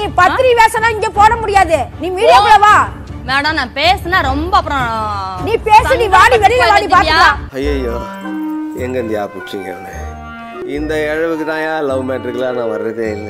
பத்திரி வேஷம்லாம் இங்க போட முடியாது நீ மீடியாக்குள்ள வா மேடம் நான் பேசுனா ரொம்ப அப்புறம் நீ பேசு, நீ வாடி, வெளியில வாடி, திவ்யா. ஐயோ எங்க இந்தியா பிடிச்சிங்க அவனை இந்த இழவுக்கு தான் ஏன் லவ் மேட்ருக்குலாம் நான் வர்றதே இல்லை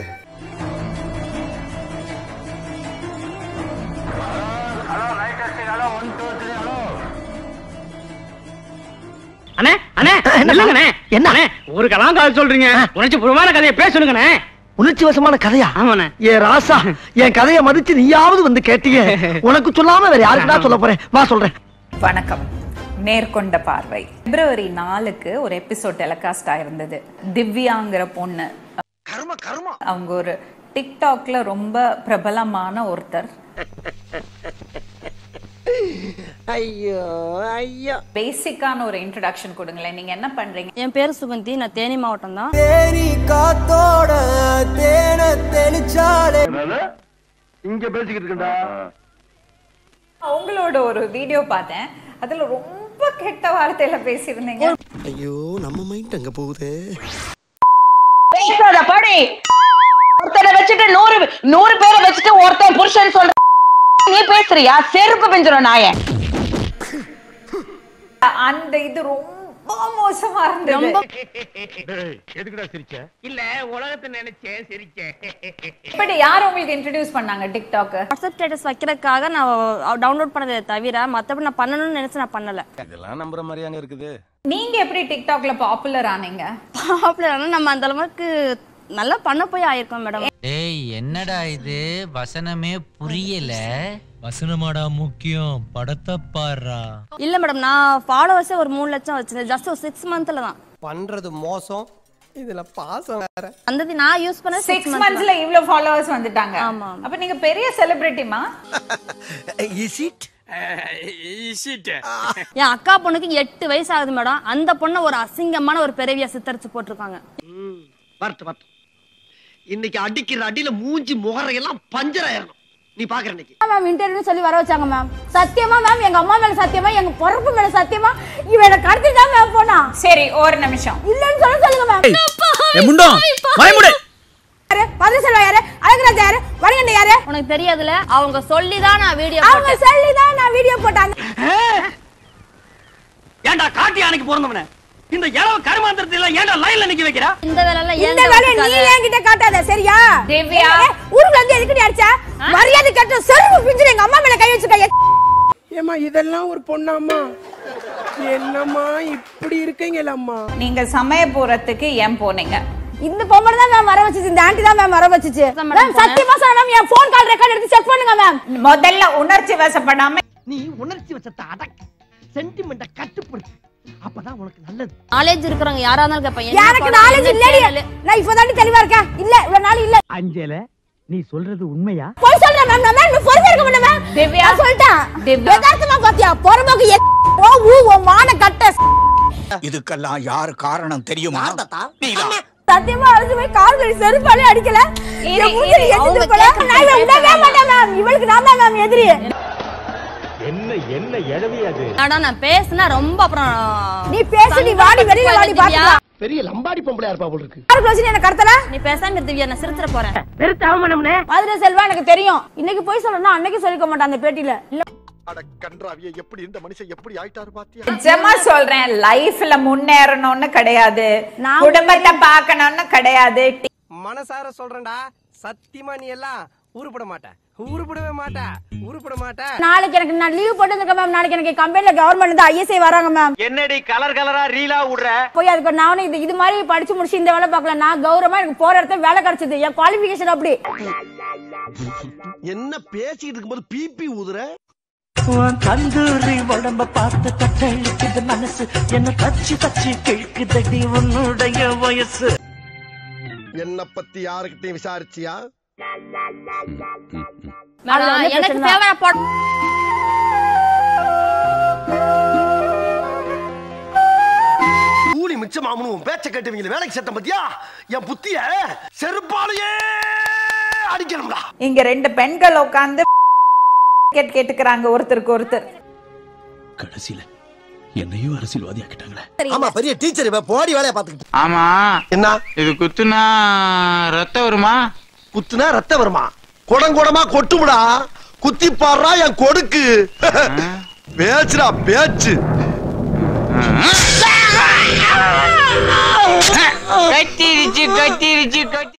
அண்ணே அண்ணே இல்லங்கண்ணே என்ன ஒரு கலாங்கால் சொல்றீங்க உணர்ச்சி பூர்வமான கதையை பேசணுங்கண்ணே உணர்ச்சி வசமான கதையா ஆமாண்ணே ஏ ராசா என் கதையை மதிச்சு நீயாவது வந்து கேட்டீங்க உனக்கு சொல்லாம வேற யாருக்கு சொல்ல போறேன் வா சொல்றேன் வணக்கம் நேர்கொண்ட பார்வை பிப்ரவரி நாலுக்கு ஒரு எபிசோட் டெலிகாஸ்ட் ஆயிருந்தது திவ்யாங்கிற பொண்ணு கர்ம கர்ம அவங்க ஒரு டிக்டாக்ல ரொம்ப பிரபலமான ஒருத்தர் ஐயோ ஐயோ பேசிக்கான ஒரு இன்ட்ரடக்ஷன் கொடுங்களேன் நீங்க என்ன பண்றீங்க என் பேர் சுகந்தி நான் தேனி மாவட்டம் தான் தேனி காத்தோட தேன தெளிச்சாலே இங்க பேசிக்கிட்டு இருக்கா உங்களோட ஒரு வீடியோ பார்த்தேன் அதுல ரொம்ப கெட்ட வார்த்தையில பேசியிருந்தீங்க ஐயோ நம்ம மைண்ட் அங்க போகுதே பேசாத படி ஒருத்தனை வச்சுட்டு நூறு நூறு பேரை வச்சுட்டு ஒருத்தன் புருஷன் சொல்ற நீ பேசுறியா செருப்பு பெஞ்சிரும் நாய அந்த இது ரொம்ப மோசமா இருந்தது ரொம்ப எதுக்குடா சிரிச்ச இல்ல உலகத்தை நினைச்சேன் சிரிச்சேன் இப்படி யார் உங்களுக்கு இன்ட்ரடியூஸ் பண்ணாங்க டிக்டாக் வாட்ஸ்அப் ஸ்டேட்டஸ் வைக்கிறதுக்காக நான் டவுன்லோட் பண்ணதை தவிர மத்தபடி நான் பண்ணணும்னு நினைச்சு நான் பண்ணல இதெல்லாம் நம்புற மாதிரியாங்க இருக்குது நீங்க எப்படி டிக்டாக்ல பாப்புலர் ஆனீங்க பாப்புலர் ஆனா நம்ம அந்த அளவுக்கு நல்லா பண்ண போய் ஆயிருக்கோம் மேடம் ஏய் என்னடா இது வசனமே புரியல வசனமாடா முக்கியம் படத்தை பாடுறா இல்ல மேடம் நான் ஃபாலோவர்ஸே ஒரு மூணு லட்சம் வச்சிருந்தேன் ஜஸ்ட் ஒரு சிக்ஸ் மந்த்ல தான் பண்றது மோசம் இதுல பாசம் வேற அந்த நான் யூஸ் பண்ண சிக்ஸ் மந்த்ஸ்ல இவ்ளோ ஃபாலோவர்ஸ் வந்துட்டாங்க ஆமா. அப்ப நீங்க பெரிய செலிபிரிட்டிமா இஸ் இட் என் அக்கா பொண்ணுக்கு எட்டு வயசு ஆகுது மேடம் அந்த பொண்ணை ஒரு அசிங்கமான ஒரு பிறவியா சித்தரிச்சு போட்டிருக்காங்க வரட்டு வரட்டு இன்னைக்கு அடிக்கிற அடியில மூஞ்சி முகரையெல்லாம் பஞ்சர் ஆயிரணும் நீ பாக்குற இன்னைக்கு மேம் இன்டர்வியூ சொல்லி வர வச்சாங்க மேம் சத்தியமா மேம் எங்க அம்மா மேல சத்தியமா எங்க பொறுப்பு மேல சத்தியமா இவனை கடத்தி தான் மேம் போனா சரி ஒரு நிமிஷம் இல்லன்னு சொல்ல சொல்லுங்க மேம் முண்டம் பயமுடு யாரு பதில் சொல்ல யாரு அழகுராஜா யாரு வரகண்ட யாரு உனக்கு தெரியாதுல அவங்க சொல்லி தான் நான் வீடியோ அவங்க சொல்லி தான் நான் வீடியோ போட்டாங்க ஏன்டா காட்டு யானைக்கு பிறந்தவன இந்த இளவு கருமாந்திரத்தை எல்லாம் ஏன்டா லைன்ல நிக்க வைக்கிறா இந்த வேலை எல்லாம் இந்த ஏன் வேலையை நீ என்கிட்ட காட்டாத சரியா திவ்யா. ஏய், ஊருக்குள்ள வந்து எதுக்கு நீ அடிச்ச மரியாதை கட்ட செருப்பு பிஞ்சிரு எங்க அம்மா மேல கை வச்சுக்க ஏமா இதெல்லாம் ஒரு பொண்ணாம்மா என்னம்மா இப்படி இருக்கீங்களம்மா நீங்க சமயபுரத்துக்கு ஏன் போனீங்க இந்த பொம்பளை தான் மேம் வர வச்சுச்சு இந்த ஆண்டி தான் மேம் வர வச்சுச்சு madam மேம் சத்தியமா சொல்ல மேம் என் போன் கால் ரெக்கார்ட் எடுத்து செக் பண்ணுங்க மேம் முதல்ல உணர்ச்சி வசப்படாம நீ உணர்ச்சி வச்சத்தை அடக்கு சென்டிமெண்ட கட்டுப்படுத்து அப்பதான் உனக்கு நல்லது நாலேஜ் இருக்கிறவங்க யாரா இருந்தாலும் கேட்பாங்க என்ன எனக்கு படம், நாலேஜ் என்ன இல்லடி channel? நான் இப்போதாண்டி தெளிவா இருக்கேன் இல்ல இவ்வளவு நாள் இல்ல அஞ்சல நீ சொல்றது உண்மையா போய் சொல்றேன் மேம் நான் மேம் பொறுமையா இருக்க மாட்டேன் மேம் திவ்யா. நான் சொல்லிட்டேன் திவ்யா. யதார்த்தமா பாத்தியா பொறம்போக்கு எ- ஓ ஊ ஓ மான கட்ட இதுக்கெல்லாம் யார் காரணம் தெரியுமா சத்தியமா அழைச்சு போய் கால் கடி செருப்பாலே அடிக்கல இரு, என் மூஞ்சில இரு, எச்சிட்டு அவங்க போல. கேட்கறது நான் இவளை விடவே மாட்டேன் மேம் இவளுக்கு நான் தான் மேம் எதிரி என்ன என்ன எழவி அது மேடம் நான் பேசுனா ரொம்ப அப்புறம் நீ பேசு நீ வாடி வெளியில வாடி திவ்யா, பாத்துக்கலாம் பெரிய லம்பாடி பொம்பளையா இருப்பா போல இருக்கு யாருக்கு வச்சு என்ன கடத்தல நீ பேசாம இரு திவ்யா நான் சிரிச்சிட போறேன் பெருத்த அவமானம்னே மதுரை செல்வா எனக்கு தெரியும் இன்னைக்கு போய் சொல்லணும் அன்னைக்கு சொல்லிக்க மாட்டேன் அந்த பேட்டியில இல்ல அட கன்றாவிய எப்படி இந்த மனுஷன் எப்படி ஆயிட்டாரு பாத்தியா நிஜமா சொல்றேன் லைஃப்ல முன்னேறணும்னு கிடையாது நான் குடும்பத்தை பார்க்கணும்னு கிடையாது மனசார சொல்றேன்டா சத்தியமா நீ எல்லாம் உருப்பட மாட்ட உருப்படவே மாட்ட உருப்பட மாட்ட நாளைக்கு எனக்கு நான் லீவ் போட்டு இருக்கேன் மேம் நாளைக்கு எனக்கு கம்பெனில கவர்மெண்ட் வந்து ஐஎஸ்ஐ வராங்க மேம் என்னடி கலர் கலரா ரீலா விடுற போய் அதுக்கு நானும் இது இது மாதிரி படிச்சு முடிச்சு இந்த வேலை பார்க்கல நான் கௌரவமா எனக்கு போற இடத்துல வேலை கிடைச்சது என் குவாலிஃபிகேஷன் அப்படி என்ன பேசிட்டு இருக்கும்போது பிபி ஊதுற தந்தூரி உடம்ப பார்த்து தட்டழிக்குது மனசு என்ன தச்சு தச்சு கிழக்குதடி உன்னுடைய வயசு என்ன பத்தி யாருக்கிட்டையும் விசாரிச்சியா மேடம் வந்து எனக்கு பிரச்சனை தேவை போட கூலி மிச்சமாமனு உன் பேச்ச கேட்டவங்கள வேலைக்கு சேர்த்த பத்தியா என் புத்திய செருப்பாலேயே அடிக்கணும்டா இங்க ரெண்டு பெண்கள் உட்கார்ந்து கேட் கேட்டுக்கிறாங்க ஒருத்தருக்கு ஒருத்தர் கடைசியில என்னையும் அரசியல்வாதி ஆக்கிட்டாங்களே ஆமா பெரிய டீச்சர் இப்ப போடி வேலைய பாத்துக்கிட்டு ஆமா என்ன இது குத்துனா ரத்தம் வருமா குத்துனா ரத்தம் வருமா குடங்குடமா கொட்டுமுடா குத்தி பாடுறா என் கொடுக்கு பேச்சுடா பேச்சு கத்திருச்சு கத்திருச்சு கத்தி